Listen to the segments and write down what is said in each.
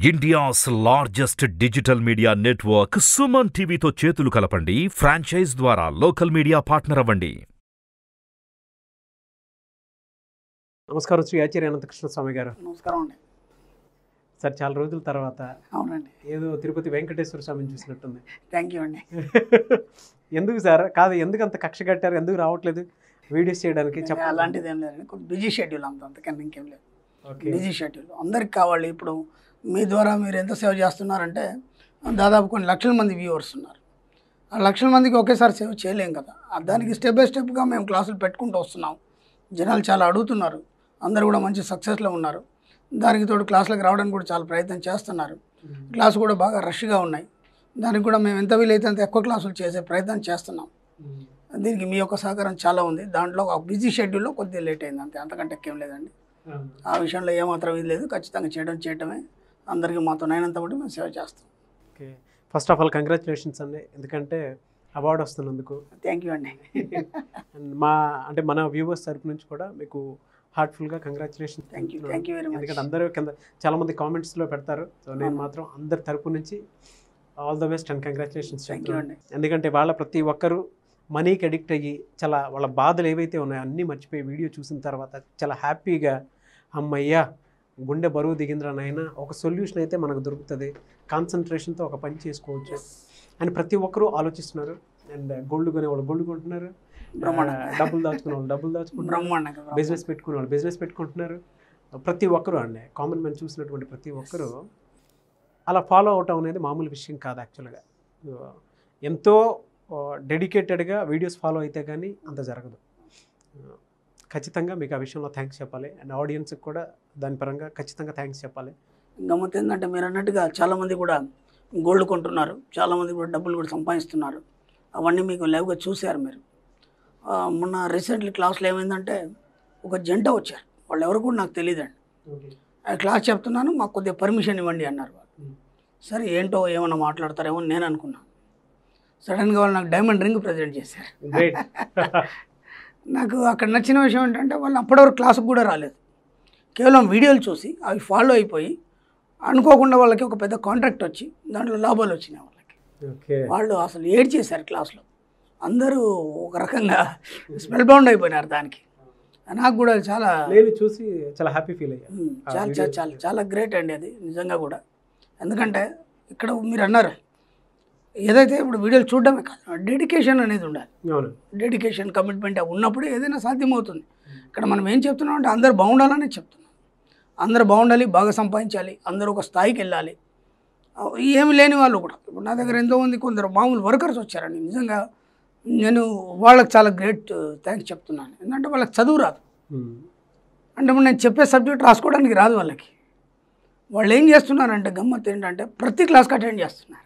India's largest digital media network Suman టీవీతో చేతులు కలపండి ఫ్రాంచైజ్ ద్వారా లోకల్ మీడియా పార్ట్నర్ అవ్వండి నమస్కారం శ్రీ ఆచార్య అనంతకృష్ణ స్వామి గారు నమస్కారం అండి సార్ చాలా రోజుల తర్వాత అవునండి ఏదో తిరుపతి వెంకటేశ్వర స్వామిని చూసినట్టుంది థ్యాంక్ యూ అండి ఎందుకు సార్ కాదు ఎందుకు అంత కక్ష కట్టారు ఎందుకు రావట్లేదు వీడియోస్ చేయడానికి చెప్పాలి అలాంటిది ఏం లేదండి కొంచెం బిజీ షెడ్యూల్ అంత అంతకన్నా ఇంకేం లేదు ఓకే బిజీ షెడ్యూల్ అందరికి కావాలి ఇప్పుడు మీ ద్వారా మీరు ఎంత సేవ చేస్తున్నారంటే దాదాపు కొన్ని లక్షల మంది వ్యూవర్స్ ఉన్నారు ఆ లక్షల మందికి ఒకేసారి సేవ చేయలేం కదా ఆ దానికి స్టెప్ బై స్టెప్గా మేము క్లాసులు పెట్టుకుంటూ వస్తున్నాం జనాలు చాలా అడుగుతున్నారు అందరూ కూడా మంచి సక్సెస్లో ఉన్నారు దానికి తోడు క్లాసులకు రావడానికి కూడా చాలా ప్రయత్నం చేస్తున్నారు క్లాసు కూడా బాగా రష్గా ఉన్నాయి దానికి కూడా మేము ఎంత వీలైతే అంత ఎక్కువ క్లాసులు చేసే ప్రయత్నం చేస్తున్నాం దీనికి మీ యొక్క సహకారం చాలా ఉంది దాంట్లో ఒక బిజీ షెడ్యూల్లో కొద్దిగా లేట్ అయింది అంతే అంతకంటే ఎక్కువ లేదండి ఆ విషయంలో ఏమాత్రం ఇది లేదు ఖచ్చితంగా చేయడం చేయటమే అందరికీ మాతో నైనంత బట్టి మేము సేవ చేస్తాం okay first of all congratulations అండి ఎందుకంటే అవార్డు వస్తున్నందుకు థ్యాంక్ యూ అండి And మా అంటే మన వ్యూవర్స్ తరపు నుంచి కూడా మీకు హార్ట్ఫుల్గా congratulation thank you thank you very much ఎందుకంటే అందరూ కింద చాలా మంది కామెంట్స్లో పెడతారు సో నేను మాత్రం అందరి తరపు నుంచి all the best and congratulations thank you అండి ఎందుకంటే వాళ్ళ ప్రతి ఒక్కరూ మనీకి అడిక్ట్ అయ్యి చాలా వాళ్ళ బాధలు ఏవైతే ఉన్నాయో అన్నీ మర్చిపోయి వీడియో చూసిన తర్వాత చాలా హ్యాపీగా అమ్మయ్యా గుండె బరువు దిగిందిరా నాయన ఒక సొల్యూషన్ అయితే మనకు దొరుకుతుంది కాన్సన్ట్రేషన్తో ఒక పని చేసుకోవచ్చు అని ప్రతి ఒక్కరూ ఆలోచిస్తున్నారు అండ్ గోల్డ్ కొనే వాళ్ళు గోల్డ్ కొంటున్నారు బ్రహ్మాండంగా. ఆ, డబ్బులు దాచుకునే వాళ్ళు డబ్బులు దాచుకుంటున్నారు బ్రహ్మాండంగా బిజినెస్ పెట్టుకునే వాళ్ళు బిజినెస్ పెట్టుకుంటున్నారు ప్రతి ఒక్కరు అండి కామన్ మ్యాన్ చూసినటువంటి ప్రతి ఒక్కరు అలా ఫాలో అవటం అనేది మామూలు విషయం కాదు యాక్చువల్గా ఎంతో డెడికేటెడ్గా వీడియోస్ ఫాలో అయితే కానీ అంత జరగదు ఖచ్చితంగా మీకు ఆ విషయంలో థ్యాంక్స్ చెప్పాలి అండ్ ఆడియన్స్కి కూడా దాని పరంగా ఖచ్చితంగా థ్యాంక్స్ చెప్పాలి గమ్మత్ ఏంటంటే మీరు అన్నట్టుగా చాలామంది కూడా గోల్డ్ కొంటున్నారు చాలామంది కూడా డబ్బులు కూడా సంపాదిస్తున్నారు అవన్నీ మీకు లైవ్గా చూశారు మీరు ఆ, మొన్న రీసెంట్లీ క్లాస్లో ఏమైందంటే ఒక జంట వచ్చారు వాళ్ళు ఎవరు కూడా నాకు తెలియదండి ఆ క్లాస్ చెప్తున్నాను మాకు కొద్దిగా పర్మిషన్ ఇవ్వండి అన్నారు వాళ్ళు సరే ఏంటో ఏమన్నా మాట్లాడతారేమో అని నేను అనుకున్నాను సడన్గా వాళ్ళు నాకు డైమండ్ రింగ్ ప్రజెంట్ చేశారు గ్రేట్ నాకు అక్కడ నచ్చిన విషయం ఏంటంటే వాళ్ళు అప్పటివరకు క్లాసుకు కూడా రాలేదు కేవలం వీడియోలు చూసి అవి ఫాలో అయిపోయి అనుకోకుండా వాళ్ళకి ఒక పెద్ద కాంట్రాక్ట్ వచ్చి దాంట్లో లాభాలు వచ్చినాయి వాళ్ళకి ఓకే వాళ్ళు అసలు ఏడ్ చేశారు క్లాస్లో అందరూ ఒక రకంగా స్పెల్ బౌండ్ అయిపోయినారు దానికి నాకు కూడా చాలా నేను చూసి చాలా హ్యాపీ ఫీల్ అయ్యాను ఉమ్, చాలా చాలా చాలా చాలా గ్రేట్ అండి అది నిజంగా కూడా ఎందుకంటే ఇక్కడ మీరు అన్నారు ఏదైతే ఇప్పుడు వీడియోలు చూడడమే కాదు డెడికేషన్ అనేది ఉండాలి అవును డెడికేషన్ కమిట్మెంట్ ఉన్నప్పుడు ఏదైనా సాధ్యమవుతుంది ఇక్కడ మనం ఏం చెప్తున్నాం అంటే అందరు బాగుండాలని చెప్తున్నాం అందరు బాగుండాలి బాగా సంపాదించాలి అందరూ ఒక స్థాయికి వెళ్ళాలి ఆ, ఏమి లేని వాళ్ళు కూడా ఇప్పుడు నా దగ్గర ఎంతోమంది కొందరు మామూలు వర్కర్స్ వచ్చారండి నిజంగా నేను వాళ్ళకి చాలా గ్రేట్ థ్యాంక్స్ చెప్తున్నాను ఎందుకంటే వాళ్ళకి చదువు రాదు ఉమ్. అంటే ఇప్పుడు నేను చెప్పే సబ్జెక్ట్ రాసుకోవడానికి రాదు వాళ్ళకి వాళ్ళు ఏం చేస్తున్నారంటే గమ్మత్ ఏంటంటే ప్రతి క్లాస్కి అటెండ్ చేస్తున్నారు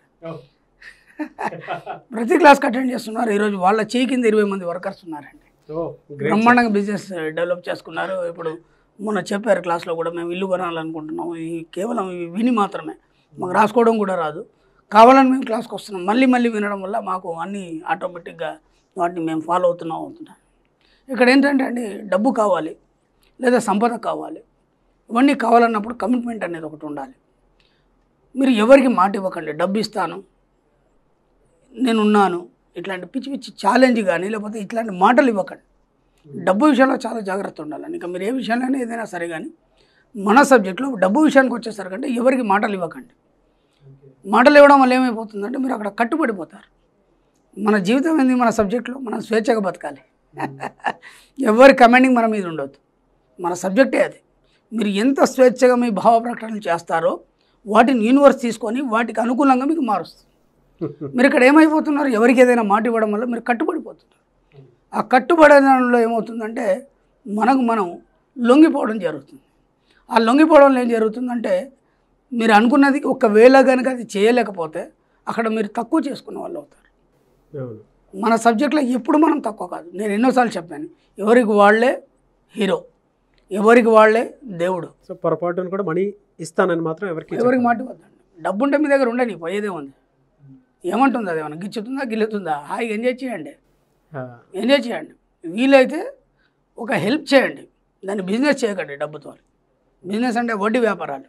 ప్రతి క్లాస్కి అటెండ్ చేస్తున్నారు ఈరోజు వాళ్ళ చేయి కింద ఇరవై మంది వర్కర్స్ ఉన్నారండి ఓ గ్రేట్ బ్రహ్మాండంగా బిజినెస్ డెవలప్ చేసుకున్నారు ఇప్పుడు మొన్న చెప్పారు క్లాస్లో కూడా మేము ఇల్లు కొనాలనుకుంటున్నాం ఇవి కేవలం ఇవి విని మాత్రమే మాకు రాసుకోవడం కూడా రాదు కావాలని మేము క్లాస్కి వస్తున్నాం మళ్ళీ మళ్ళీ వినడం వల్ల మాకు అన్నీ ఆటోమేటిక్గా వాటిని మేము ఫాలో అవుతున్నాం అవుతున్నాం ఇక్కడ ఏంటంటే అండి డబ్బు కావాలి లేదా సంపద కావాలి ఇవన్నీ కావాలన్నప్పుడు కమిట్మెంట్ అనేది ఒకటి ఉండాలి మీరు ఎవరికి మాట ఇవ్వకండి డబ్బు ఇస్తాను నేనున్నాను ఇట్లాంటి పిచ్చి పిచ్చి ఛాలెంజ్ కానీ లేకపోతే ఇట్లాంటి మాటలు ఇవ్వకండి డబ్బు విషయంలో చాలా జాగ్రత్త ఉండాలి ఇంకా మీరు ఏ విషయంలోనే ఏదైనా సరే కానీ మన సబ్జెక్ట్లో డబ్బు విషయానికి వచ్చేసరికంటే ఎవరికి మాటలు ఇవ్వకండి మాటలు ఇవ్వడం వల్ల ఏమైపోతుందంటే మీరు అక్కడ కట్టుబడిపోతారు మన జీవితం ఏంది మన సబ్జెక్ట్లో మనం స్వేచ్ఛగా బతకాలి ఎవరి కమాండింగ్ మన మీద ఉండొద్దు మన సబ్జెక్టే అది మీరు ఎంత స్వేచ్ఛగా మీ భావ ప్రకటనలు చేస్తారో వాటిని యూనివర్స్ తీసుకొని వాటికి అనుకూలంగా మీకు మారుస్తుంది మీరు ఇక్కడ ఏమైపోతున్నారు ఎవరికి ఏదైనా మాట ఇవ్వడం వల్ల మీరు కట్టుబడిపోతున్నారు ఆ కట్టుబడడంలో ఏమవుతుందంటే మనకు మనం లొంగిపోవడం జరుగుతుంది ఆ లొంగిపోవడంలో ఏం జరుగుతుందంటే మీరు అనుకున్నది ఒకవేళ కనుక అది చేయలేకపోతే అక్కడ మీరు తక్కువ చేసుకున్న వాళ్ళు అవుతారు అవును మన సబ్జెక్ట్లో ఎప్పుడు మనం తక్కువ కాదు నేను ఎన్నోసార్లు చెప్పాను ఎవరికి వాళ్ళే హీరో ఎవరికి వాళ్ళే దేవుడు సో పొరపాటును కూడా మనీ ఇస్తానని మాత్రం ఎవరికి ఎవరికి మాట ఇవ్వద్దండి డబ్బు ఉంటే మీ దగ్గర ఉండని పోయేదే ఉంది ఏమంటుంది అది ఏమన్నా గిచ్చుతుందా గిల్లుతుందా హాయిగా ఎంజాయ్ చేయండి ఆ, ఎంజాయ్ చేయండి వీలైతే ఒక హెల్ప్ చేయండి దాన్ని బిజినెస్ చేయకండి డబ్బుతో బిజినెస్ అంటే వడ్డీ వ్యాపారాలు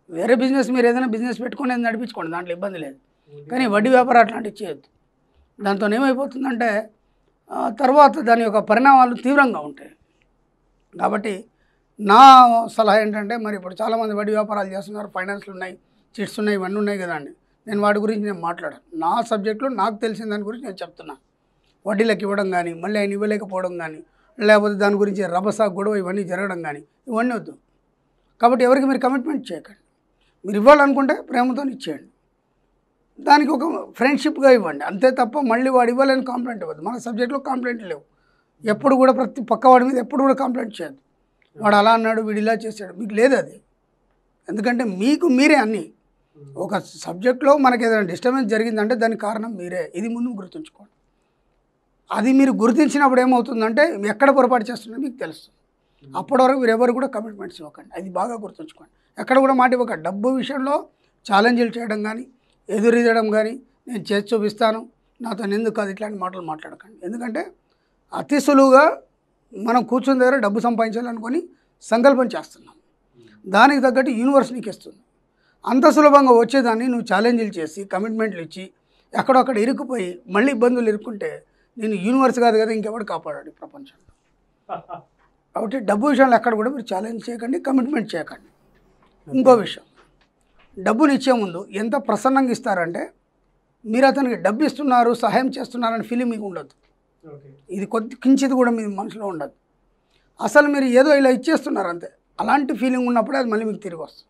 వేరే బిజినెస్ మీరు ఏదైనా బిజినెస్ పెట్టుకొని అది నడిపించుకోండి దాంట్లో ఇబ్బంది లేదు కానీ వడ్డీ వ్యాపారం అట్లాంటివి చేయొద్దు దాంతో ఏమైపోతుందంటే ఆ, తర్వాత దాని యొక్క పరిణామాలు తీవ్రంగా ఉంటాయి కాబట్టి నా సలహా ఏంటంటే మరి ఇప్పుడు చాలామంది వడ్డీ వ్యాపారాలు చేస్తున్నారు ఫైనాన్స్లు ఉన్నాయి చిట్స్ ఉన్నాయి ఇవన్నీ ఉన్నాయి కదండి నేను వాటి గురించి నేను మాట్లాడాను నా సబ్జెక్టులో నాకు తెలిసిన దాని గురించి నేను చెప్తున్నా వడ్డీలకు ఇవ్వడం కానీ మళ్ళీ ఆయన ఇవ్వలేకపోవడం కానీ లేకపోతే దాని గురించి రభస గొడవ ఇవన్నీ జరగడం కానీ ఇవన్నీ వద్దు కాబట్టి ఎవరికి మీరు కమిట్మెంట్ చేయకండి మీరు ఇవ్వాలనుకుంటే ప్రేమతో ఇచ్చేయండి దానికి ఒక ఫ్రెండ్షిప్గా ఇవ్వండి అంతే తప్ప మళ్ళీ వాడు ఇవ్వాలని కంప్లైంట్ ఇవ్వద్దు మన సబ్జెక్ట్లో కంప్లైంట్ లేవు ఎప్పుడు కూడా ప్రతి పక్క వాడి మీద ఎప్పుడు కూడా కంప్లైంట్ చేయొద్దు వాడు అలా అన్నాడు వీడు ఇలా చేశాడు మీకు లేదు అది ఎందుకంటే మీకు మీరే అన్నీ ఒక సబ్జెక్ట్లో మనకి ఏదైనా డిస్టర్బెన్స్ జరిగిందంటే దానికి కారణం మీరే ఇది ముందు గుర్తుంచుకోండి అది మీరు గుర్తించినప్పుడు ఏమవుతుందంటే ఎక్కడ పొరపాటు చేస్తున్నారో మీకు తెలుస్తుంది అప్పటి వరకు మీరు ఎవరు కూడా కమిట్మెంట్స్ ఇవ్వకండి అది బాగా గుర్తుంచుకోండి ఎక్కడ కూడా మాట ఇవ్వకండి డబ్బు విషయంలో ఛాలెంజ్లు చేయడం కానీ ఎదురీదడం కానీ నేను చేసి చూపిస్తాను నాతో ఎందుకు కాదు ఇట్లాంటి మాటలు మాట్లాడకండి ఎందుకంటే అతి సులువుగా మనం కూర్చున్న దగ్గర డబ్బు సంపాదించాలనుకొని సంకల్పం చేస్తున్నాం దానికి తగ్గట్టు యూనివర్స్ నీకు ఇస్తుంది అంత సులభంగా వచ్చేదాన్ని నువ్వు ఛాలెంజ్లు చేసి కమిట్మెంట్లు ఇచ్చి ఎక్కడొక్కడ ఇరుక్కుపోయి మళ్ళీ ఇబ్బందులు ఇరుక్కుంటే నేను యూనివర్స్ కాదు కదా ఇంకెవడు కాపాడాడు ఈ ప్రపంచంలో కాబట్టి డబ్బు విషయంలో ఎక్కడ కూడా మీరు ఛాలెంజ్ చేయకండి కమిట్మెంట్ చేయకండి ఇంకో విషయం డబ్బుని ఇచ్చే ముందు ఎంత ప్రసన్నంగా ఇస్తారంటే మీరు అతనికి డబ్బు ఇస్తున్నారు సహాయం చేస్తున్నారని ఫీలింగ్ మీకు ఉండదు ఇది కొద్ది కించిది కూడా మీ మనసులో ఉండదు అసలు మీరు ఏదో ఇలా ఇచ్చేస్తున్నారు అంతే అలాంటి ఫీలింగ్ ఉన్నప్పుడే అది మళ్ళీ మీకు తిరిగి వస్తుంది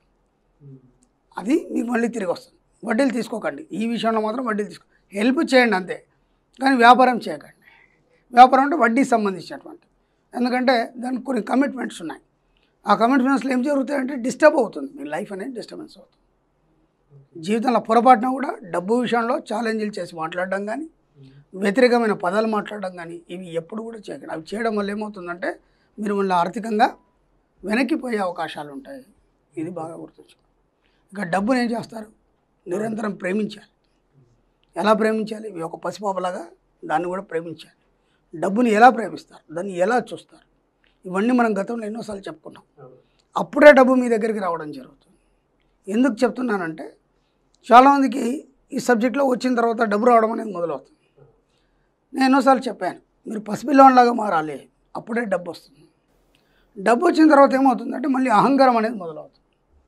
అది మీకు మళ్ళీ తిరిగి వస్తుంది వడ్డీలు తీసుకోకండి ఈ విషయంలో మాత్రం వడ్డీలు తీసుకో హెల్ప్ చేయండి అంతే కానీ వ్యాపారం చేయకండి వ్యాపారం అంటే వడ్డీకి సంబంధించినటువంటి ఎందుకంటే దానికి కొన్ని కమిట్మెంట్స్ ఉన్నాయి ఆ కమిట్మెంట్స్లో ఏం జరుగుతాయంటే డిస్టర్బ్ అవుతుంది మీ లైఫ్ అనేది డిస్టర్బెన్స్ అవుతుంది జీవితంలో పొరపాటున కూడా డబ్బు విషయంలో ఛాలెంజ్లు చేసి మాట్లాడడం కానీ వ్యతిరేకమైన పదాలు మాట్లాడడం కానీ ఇవి ఎప్పుడు కూడా చేయకండి అవి చేయడం వల్ల ఏమవుతుందంటే మీరు మళ్ళీ ఆర్థికంగా వెనక్కిపోయే అవకాశాలు ఉంటాయి ఇది బాగా గుర్తుంచుకో ఇక డబ్బుని ఏం చేస్తారు నిరంతరం ప్రేమించాలి ఎలా ప్రేమించాలి ఇవి ఒక పసిపాపలాగా దాన్ని కూడా ప్రేమించాలి డబ్బుని ఎలా ప్రేమిస్తారు దాన్ని ఎలా చూస్తారు ఇవన్నీ మనం గతంలో ఎన్నోసార్లు చెప్పుకున్నాం అప్పుడే డబ్బు మీ దగ్గరికి రావడం జరుగుతుంది ఎందుకు చెప్తున్నానంటే చాలామందికి ఈ సబ్జెక్ట్లో వచ్చిన తర్వాత డబ్బు రావడం అనేది మొదలవుతుంది నేను ఎన్నోసార్లు చెప్పాను మీరు పసిపిల్లవాడిలాగా మారాలి అప్పుడే డబ్బు వస్తుంది డబ్బు వచ్చిన తర్వాత ఏమవుతుందంటే మళ్ళీ అహంకారం అనేది మొదలవుతుంది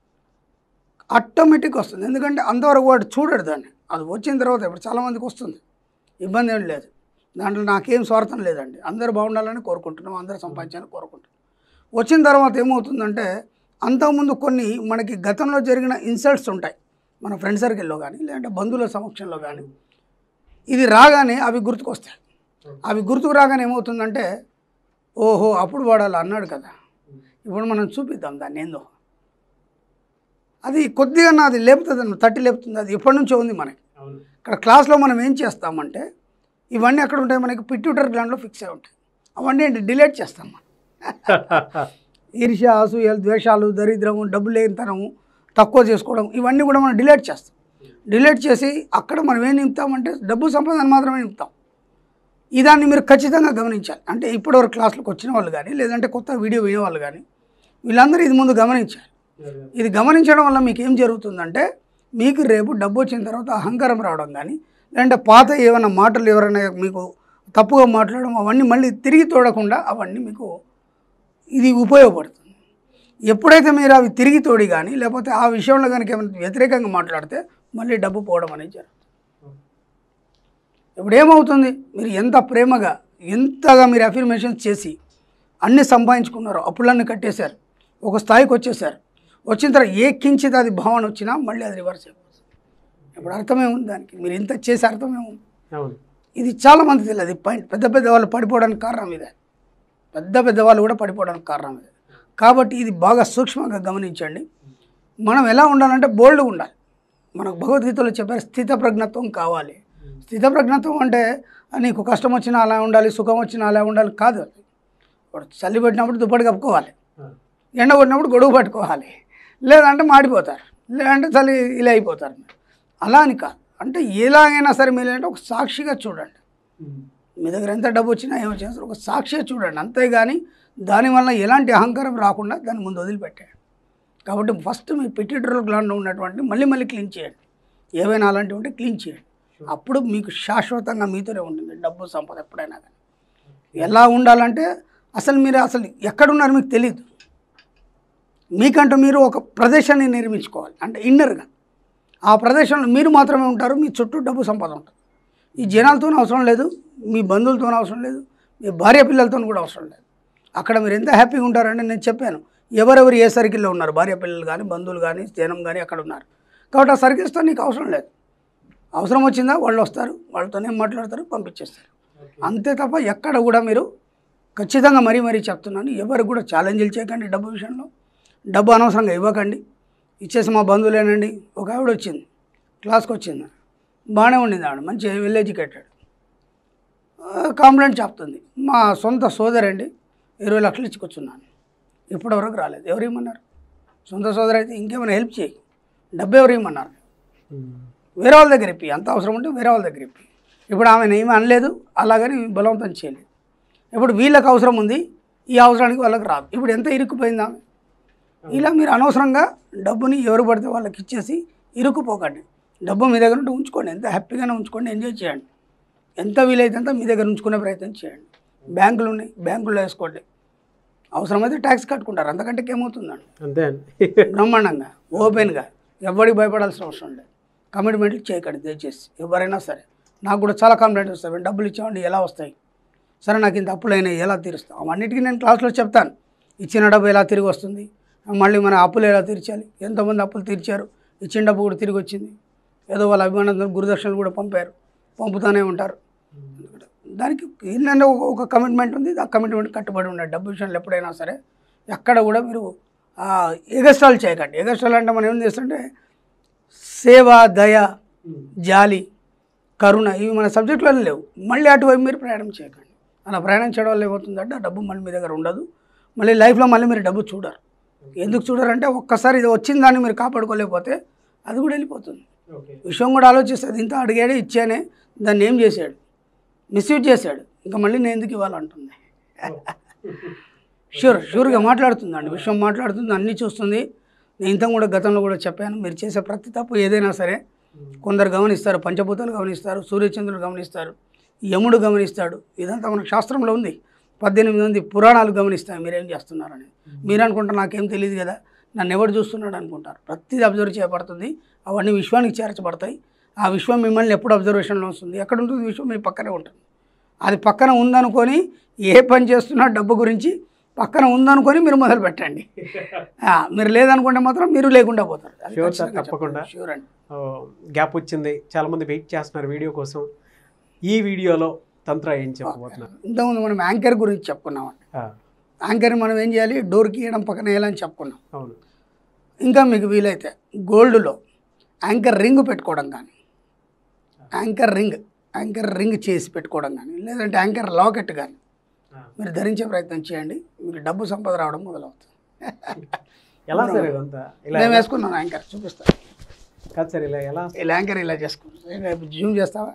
ఆటోమేటిక్ వస్తుంది ఎందుకంటే అంతవరకు వాడు చూడడు దాన్ని అది వచ్చిన తర్వాత ఇప్పుడు చాలామందికి వస్తుంది ఇబ్బంది ఏం లేదు దాంట్లో నాకేం స్వార్థం లేదండి అందరూ బాగుండాలని కోరుకుంటున్నాం అందరూ సంపాదించాలని కోరుకుంటున్నాం వచ్చిన తర్వాత ఏమవుతుందంటే అంతకుముందు కొన్ని మనకి గతంలో జరిగిన ఇన్సల్ట్స్ ఉంటాయి మన ఫ్రెండ్ సర్కిల్లో కానీ లేదంటే బంధువుల సమక్షంలో కానీ ఇది రాగానే అవి గుర్తుకొస్తాయి అవి గుర్తుకు రాగానే ఏమవుతుందంటే ఓహో అప్పుడు వాడు అలా అన్నాడు కదా ఇప్పుడు మనం చూపిద్దాం దాన్ని ఏందో అది కొద్దిగా నాది లేపుతుంది అన్న తట్టి లేపుతుంది అది ఎప్పటి నుంచో ఉంది మనకి ఇక్కడ క్లాస్లో మనం ఏం చేస్తామంటే ఇవన్నీ ఎక్కడ ఉంటాయి మనకి పిట్యూటర్ గ్లాండ్లో ఫిక్స్ అయి ఉంటాయి అవన్నీ ఏంటి డిలీట్ చేస్తాం మనం ఈర్ష్య అసూయలు ద్వేషాలు దరిద్రము డబ్బు లేనితనము తక్కువ చేసుకోవడం ఇవన్నీ కూడా మనం డిలీట్ చేస్తాం డిలీట్ చేసి అక్కడ మనం ఏం నింపుతామంటే డబ్బు సంపాదన మాత్రమే నింపుతాం ఈ దాన్ని మీరు ఖచ్చితంగా గమనించాలి అంటే ఇప్పటివరకు క్లాసులకు వచ్చిన వాళ్ళు కానీ లేదంటే కొత్త వీడియో వినే వాళ్ళు కానీ వీళ్ళందరూ ఇది ముందు గమనించాలి ఇది గమనించడం వల్ల మీకు ఏం జరుగుతుందంటే మీకు రేపు డబ్బు వచ్చిన తర్వాత అహంకారం రావడం కానీ లేదంటే పాత ఏమైనా మాటలు ఎవరైనా మీకు తప్పుగా మాట్లాడడం అవన్నీ మళ్ళీ తిరిగి తోడకుండా అవన్నీ మీకు ఇది ఉపయోగపడుతుంది ఎప్పుడైతే మీరు అవి తిరిగి తోడి కానీ లేకపోతే ఆ విషయంలో కనుక ఏమైనా వ్యతిరేకంగా మాట్లాడితే మళ్ళీ డబ్బు పోవడం అనేది జరుగుతుంది ఇప్పుడు ఏమవుతుంది మీరు ఎంత ప్రేమగా ఎంతగా మీరు అఫర్మేషన్స్ చేసి అన్ని సంపాదించుకున్నారో అప్పులన్నీ కట్టేశారు ఒక స్థాయికి వచ్చేసారు వచ్చిన తర్వాత ఏ కించిత్ అది భావన వచ్చినా మళ్ళీ అది రివర్స్ అయిపోతుంది ఇప్పుడు అర్థమే ఉంది దానికి మీరు ఇంత చేసే అర్థమే ఉంది అవును ఇది చాలా మంది తెలియదు ఈ పాయింట్ పెద్ద పెద్ద వాళ్ళు పడిపోవడానికి కారణం ఇదే పెద్ద పెద్ద వాళ్ళు కూడా పడిపోవడానికి కారణం ఇదే కాబట్టి ఇది బాగా సూక్ష్మంగా గమనించండి మనం ఎలా ఉండాలంటే బోల్డ్గా ఉండాలి మనకు భగవద్గీతలో చెప్పారు స్థిత ప్రజ్ఞత్వం కావాలి స్థిత ప్రజ్ఞత్వం అంటే నీకు కష్టం వచ్చినా అలా ఉండాలి సుఖం వచ్చినా అలా ఉండాలి కాదు అది ఇప్పుడు చలి పెట్టినప్పుడు దుప్పటి కప్పుకోవాలి ఎండ కొట్టినప్పుడు గొడుగు పట్టుకోవాలి లేదంటే మాడిపోతారు లేదంటే చలి ఇలా అయిపోతారు అలా అని కాదు అంటే ఎలాగైనా సరే మీరు అంటే ఒక సాక్షిగా చూడండి మీ దగ్గర ఎంత డబ్బు వచ్చినా ఏమొచ్చినా సరే ఒక సాక్షిగా చూడండి అంతేగాని దానివల్ల ఎలాంటి అహంకారం రాకుండా దాన్ని ముందు వదిలిపెట్టాడు కాబట్టి ఫస్ట్ మీ పిట్యూటరల్ గ్లాండ్లో ఉన్నటువంటి మళ్ళీ మళ్ళీ క్లీన్ చేయండి ఏవైనా అలాంటివి ఉంటే క్లీన్ చేయండి అప్పుడు మీకు శాశ్వతంగా మీతోనే ఉంటుంది డబ్బు సంపద ఎప్పుడైనా కానీ ఎలా ఉండాలంటే అసలు మీరు అసలు ఎక్కడున్నారు మీకు తెలియదు మీకంటూ మీరు ఒక ప్రదేశాన్ని నిర్మించుకోవాలి అంటే ఇన్నర్గా ఆ ప్రదేశంలో మీరు మాత్రమే ఉంటారు మీ చుట్టూ డబ్బు సంపద ఉంటుంది ఈ జనాలతో అవసరం లేదు మీ బంధువులతో అవసరం లేదు మీ భార్య పిల్లలతో కూడా అవసరం లేదు అక్కడ మీరు ఎంత హ్యాపీగా ఉంటారంటే నేను చెప్పాను ఎవరెవరు ఏ సర్కిల్లో ఉన్నారు భార్య పిల్లలు కానీ బంధువులు కానీ జనం కానీ అక్కడ ఉన్నారు కాబట్టి ఆ సర్కిల్స్తో నీకు అవసరం లేదు అవసరం వచ్చిందా వాళ్ళు వస్తారు వాళ్ళతోనే మాట్లాడతారు పంపించేస్తారు అంతే తప్ప ఎక్కడ కూడా మీరు ఖచ్చితంగా మరీ మరీ చెప్తున్నాను ఎవరికి కూడా ఛాలెంజ్లు చేయకండి డబ్బు విషయంలో డబ్బు అనవసరంగా ఇవ్వకండి ఇచ్చేసి మా బంధువులేనండి ఒక ఆవిడ వచ్చింది క్లాస్కి వచ్చింది బాగానే ఉండింది ఆవిడ మంచి వెల్ ఎడ్యుకేటెడ్ కాంప్లైంట్ చెప్తుంది మా సొంత సోదరండి ఇరవై లక్షలు ఇచ్చుకొచ్చున్నాను ఇప్పటివరకు రాలేదు ఎవరు ఇమ్మన్నారు సొంత సోదరు అయితే ఇంకేమైనా హెల్ప్ చేయి డబ్బు ఎవరు ఇమ్మన్నారు వేరే వాళ్ళ దగ్గర ఇప్పి అంత అవసరం ఉంటే వేరే వాళ్ళ దగ్గర ఇప్పి ఇప్పుడు ఆమె ఏమీ అనలేదు అలాగని బలవంతం చేయలేదు ఇప్పుడు వీళ్ళకి అవసరం ఉంది ఈ అవసరానికి వాళ్ళకి రాదు ఇప్పుడు ఎంత ఇరుక్కుపోయింది ఆమె ఇలా మీరు అనవసరంగా డబ్బుని ఎవరు పడితే వాళ్ళకి ఇచ్చేసి ఇరుక్కుపోకండి డబ్బు మీ దగ్గర ఉంటే ఉంచుకోండి ఎంత హ్యాపీగానే ఉంచుకోండి ఎంజాయ్ చేయండి ఎంత వీలైతే అంత మీ దగ్గర ఉంచుకునే ప్రయత్నం చేయండి బ్యాంకులు ఉన్నాయి బ్యాంకుల్లో వేసుకోండి అవసరమైతే ట్యాక్స్ కట్టుకుంటారు అంతకంటే ఏమవుతుందండి అంతే అండి బ్రహ్మాండంగా ఓపెన్గా ఎవరికి భయపడాల్సిన అవసరం లేదు కమిట్మెంట్లు చేయకండి దయచేసి ఎవరైనా సరే నాకు కూడా చాలా కంప్లైంట్ వస్తాయి డబ్బులు ఇచ్చామండి ఎలా వస్తాయి సరే నాకు ఇంత అప్పులు అయినాయి ఎలా తీరుస్తాం అవన్నిటికీ నేను క్లాస్లో చెప్తాను ఇచ్చిన డబ్బు ఎలా తిరిగి వస్తుంది మళ్ళీ మన అప్పులు ఎలా తీర్చాలి ఎంతమంది అప్పులు తీర్చారు ఇచ్చిన డబ్బు కూడా తిరిగి వచ్చింది ఏదో వాళ్ళ అభిమానంతో గురుదర్శనలు కూడా పంపారు పంపుతూనే ఉంటారు దానికి ఏంటంటే ఒక ఒక కమిట్మెంట్ ఉంది ఆ కమిట్మెంట్ కట్టుబడి ఉండే డబ్బు విషయంలో ఎప్పుడైనా సరే ఎక్కడ కూడా మీరు ఎగస్ట్రాలు చేయకండి ఎగస్ట్రాలు అంటే మనం ఏం చేస్తుంటే సేవ దయ జాలి కరుణ ఇవి మన సబ్జెక్టులలో లేవు మళ్ళీ అటువైపు మీరు ప్రయాణం చేయకండి అలా ప్రయాణం చేయడం వల్ల ఏమవుతుందంటే ఆ డబ్బు మళ్ళీ మీ దగ్గర ఉండదు మళ్ళీ లైఫ్లో మళ్ళీ మీరు డబ్బు చూడరు ఎందుకు చూడరంటే ఒక్కసారి ఇది వచ్చిన దాన్ని మీరు కాపాడుకోలేకపోతే అది కూడా వెళ్ళిపోతుంది విషయం కూడా ఆలోచిస్తుంది ఇంత అడిగాడే ఇచ్చానే దాన్ని ఏం చేశాడు మిస్యూజ్ చేశాడు ఇంకా మళ్ళీ నేను ఎందుకు ఇవ్వాలంటుంది షూర్ షూర్గా మాట్లాడుతుందండి విషయం మాట్లాడుతుంది అన్నీ చూస్తుంది నేను ఇంత కూడా గతంలో కూడా చెప్పాను మీరు చేసే ప్రతి తప్పు ఏదైనా సరే కొందరు గమనిస్తారు పంచభూతాలు గమనిస్తారు సూర్యచంద్రులు గమనిస్తారు యముడు గమనిస్తాడు ఇదంతా మన శాస్త్రంలో ఉంది పద్దెనిమిది మంది పురాణాలు గమనిస్తాయి మీరేం చేస్తున్నారని మీరు అనుకుంటారు నాకేం తెలియదు కదా నన్ను ఎవరు చూస్తున్నాడు అనుకుంటారు ప్రతిదీ అబ్జర్వ్ చేయబడుతుంది అవన్నీ విశ్వానికి చేర్చబడతాయి ఆ విశ్వం మిమ్మల్ని ఎప్పుడు అబ్జర్వేషన్లో వస్తుంది ఎక్కడ ఉంటుంది విశ్వం మీ పక్కనే ఉంటుంది అది పక్కన ఉందనుకొని ఏ పని చేస్తున్నా డబ్బు గురించి పక్కన ఉందనుకొని మీరు మొదలు పెట్టండి ఆ, మీరు లేదనుకుంటే మాత్రం మీరు లేకుండా పోతారు అది Sure, sir, ఖచ్చితంగా తప్పకుండా. చెప్తాను. Sure అండి గ్యాప్ వచ్చింది చాలా మంది వెయిట్ చేస్తున్నారు వీడియో కోసం ఈ వీడియోలో తంత్ర ఏం చెప్పబోతున్నారు ఇంతకుముందు మనం యాంకర్ గురించి చెప్పుకున్నామండి ఆ, యాంకర్ని మనం ఏం చేయాలి డోర్కి వేయడం పక్కన వేయాలని చెప్పుకున్నాం అవును ఇంకా మీకు వీలైతే గోల్డ్లో యాంకర్ రింగ్ పెట్టుకోవడం కానీ యాంకర్ రింగ్ యాంకర్ రింగ్ చేసి పెట్టుకోవడం కానీ లేదంటే యాంకర్ లాకెట్ కానీ ఆ. మీరు ధరించే ప్రయత్నం చేయండి మీకు డబ్బు సంపద రావడం మొదలవుతుంది ఎలా సార్ ఇదంతా ఇలా నేను వేసుకున్నాను యాంకర్ చూపిస్తాను కాదు సార్ ఇలా ఎలా ఇలా యాంకర్ ఇలా చేసుకున్నాను జూమ్ చేస్తావా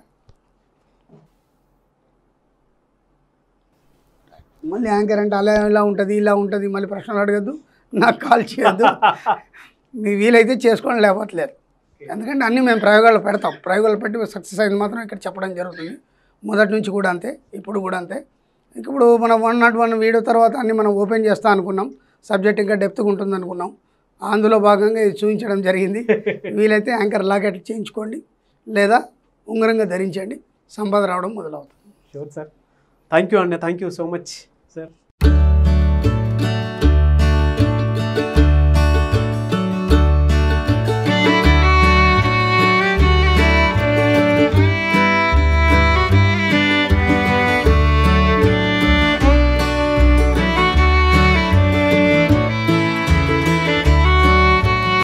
మళ్ళీ యాంకర్ అంటే అలా ఇలా ఉంటుంది ఇలా ఉంటుంది మళ్ళీ ప్రశ్నలు అడగద్దు నాకు కాల్ చేయొద్దు మీ వీలైతే చేసుకోండి లేకపోతలేదు ఎందుకంటే అన్నీ మేము ప్రయోగాలు పెడతాం ప్రయోగాలు పెట్టి సక్సెస్ అయింది మాత్రం ఇక్కడ చెప్పడం జరుగుతుంది మొదటి నుంచి కూడా అంతే ఇప్పుడు కూడా అంతే ఇప్పుడు మనం వన్ నాట్ వన్ వీడియో తర్వాత అన్నీ మనం ఓపెన్ చేస్తా అనుకున్నాం సబ్జెక్ట్ ఇంకా డెప్త్గా ఉంటుంది అనుకున్నాం అందులో భాగంగా ఇది చూపించడం జరిగింది వీలైతే యాంకర్ లాకెట్ చేయించుకోండి లేదా ఉంగరంగా ధరించండి సంపద రావడం మొదలవుతుంది షూర్ సార్ థ్యాంక్ యూ అండి thank you so much sir